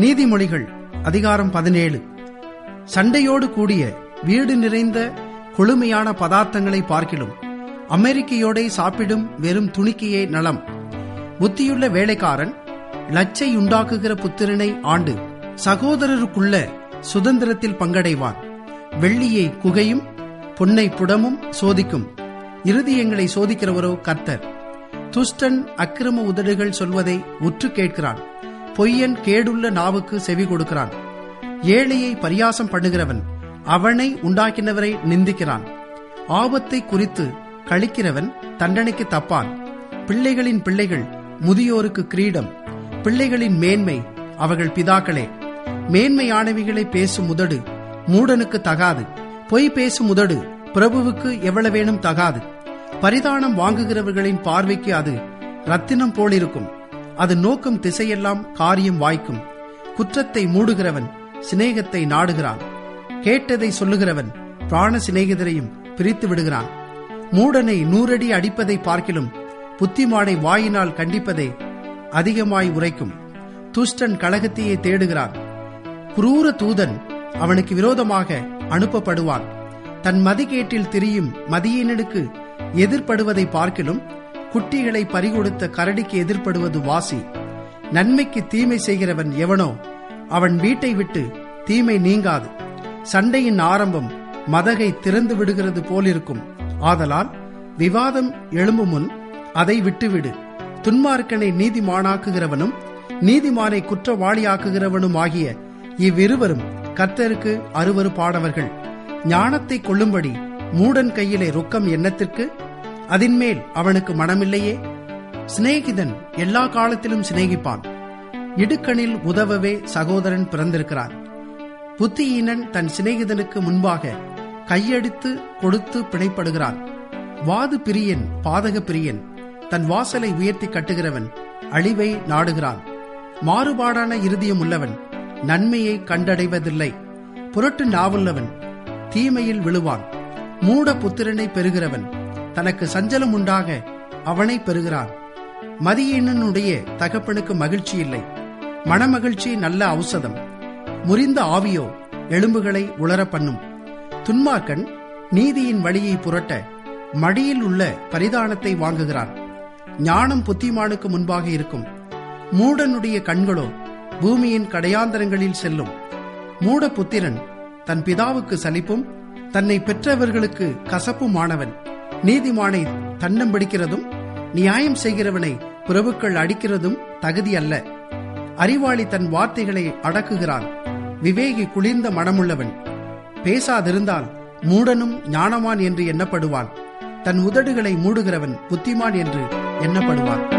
நீதிமொழிகள் அதிகாரம் பதினேழு சண்டையோடு கூடிய வீடு நிறைந்த கொழுமையான பதார்த்தங்களை பார்க்கிலும் அமெரிக்கையோடே சாப்பிடும் வெறும் துணிக்கையே நலம் புத்தியுள்ள வேலைக்காரன் லச்சை உண்டாக்குகிற புத்திரனை ஆண்டு சகோதரருக்குள்ள சுதந்திரத்தில் பங்கடைவான் வெள்ளியை குகையும் பொன்னை புடமும் சோதிக்கும் இருதயங்களை சோதிக்கிறவரோ கர்த்தர் துஷ்டன் அக்கிரம உதடுகள் சொல்வதை உற்று கேட்கிறான் பொய்யன் கேடுள்ள நாவுக்கு செவி கொடுக்கிறான் ஏழையை பரியாசம் பண்ணுகிறவன் அவனை உண்டாக்கினவரை நிந்திக்கிறான் ஆபத்தை குறித்து கழிக்கிறவன் தண்டனைக்கு தப்பான் பிள்ளைகளின் பிள்ளைகள் முதியோருக்கு கிரீடம் பிள்ளைகளின் மேன்மை அவர்கள் பிதாக்களே மேன்மையானவைகளை பேசும் உதடு மூடனுக்கு தகாது பொய் பேசும் உதடு பிரபுவுக்கு எவ்வளவேனும் தகாது பரிதானம் வாங்குகிறவர்களின் பார்வைக்கு அது ரத்தினம் போலிருக்கும் அது நோக்கும் திசையெல்லாம் காரியம் வாய்க்கும் குற்றத்தை மூடுகிறவன் சிநேகத்தை நாடுகிறான் கேட்டதை சொல்லுகிறவன் பிராண சிநேகிதரையும் பிரித்து விடுகிறான் மூடனை நூறடி அடிப்பதை பார்க்கிலும் புத்திமானை வாயினால் கண்டிப்பதை அதிகமாய் உரைக்கும் துஷ்டன் கழகத்தையே தேடுகிறான் குரூர தூதன் அவனுக்கு விரோதமாக அனுப்பப்படுவான் தன் மதிகேட்டில் திரியும் மதியீனனுக்கு எதிர்ப்படுவதை பார்க்கிலும் குட்டிகளை பறிகொடுத்த கரடிக்கு எதிர்ப்படுவது வாசி நன்மைக்கு தீமை செய்கிறவன் எவனோ அவன் வீட்டை விட்டு தீமை நீங்காது சண்டையின் ஆரம்பம் மதகை திறந்து விடுகிறது போலிருக்கும் ஆதலால் விவாதம் எழும்பும் முன் அதை விட்டுவிடு துன்மார்க்கனை நீதிமானாக்குகிறவனும் நீதிமானை குற்றவாளியாக்குகிறவனும் ஆகிய இவ்விருவரும் கர்த்தருக்கு அருவருப்பானவர்கள் ஞானத்தை கொள்ளும்படி மூடன் கையிலே ரொக்கம் எண்ணத்திற்கு அதின்மேல் அவனுக்கு மனமில்லையே சிநேகிதன் எல்லா காலத்திலும் சிநேகிப்பான் இடுக்கணில் உதவவே சகோதரன் பிறந்திருக்கிறான் புத்தியீனன் தன் சிநேகிதனுக்கு முன்பாக கையடித்து கொடுத்து பிணைப்படுகிறான் வாது பிரியன் பாதக பிரியன் தன் வாசலை உயர்த்தி கட்டுகிறவன் அழிவை நாடுகிறான் மாறுபாடான இருதயம் உள்ளவன் நன்மையை கண்டடைவதில்லை புரட்டு நாவுள்ளவன் தீமையில் விழுவான் மூட புத்திரனை பெறுகிறவன் தனக்கு சஞ்சலம் உண்டாக அவனை பெறுகிறான் மதியீனனுடைய தகப்பனுக்கு மகிழ்ச்சி இல்லை மனமகிழ்ச்சி நல்ல ஔஷதம் முறிந்த ஆவியோ எலும்புகளை உளர பண்ணும் துன்மார்க்கன் நீதியின் வழியை புரட்ட மடியில் உள்ள பரிதானத்தை வாங்குகிறான் ஞானம் புத்திமானுக்கு முன்பாக இருக்கும் மூடனுடைய கண்களோ பூமியின் கடையாந்தரங்களில் செல்லும் மூட புத்திரன் தன் பிதாவுக்கு சலிப்பும் தன்னை பெற்றவர்களுக்கு கசப்புமானவன் நீதிமானை தன்னம் பிடிக்கிறதும் நியாயம் செய்கிறவனை பிரபுக்கள் அடிக்கிறதும் தகுதி அல்ல அறிவாளி தன் வார்த்தைகளை அடக்குகிறான் விவேகி குளிர்ந்த மனமுள்ளவன் பேசாதிருந்தால் மூடனும் ஞானவான் என்று எண்ணப்படுவான் தன் உதடுகளை மூடுகிறவன் புத்திமான் என்று எண்ணப்படுவான்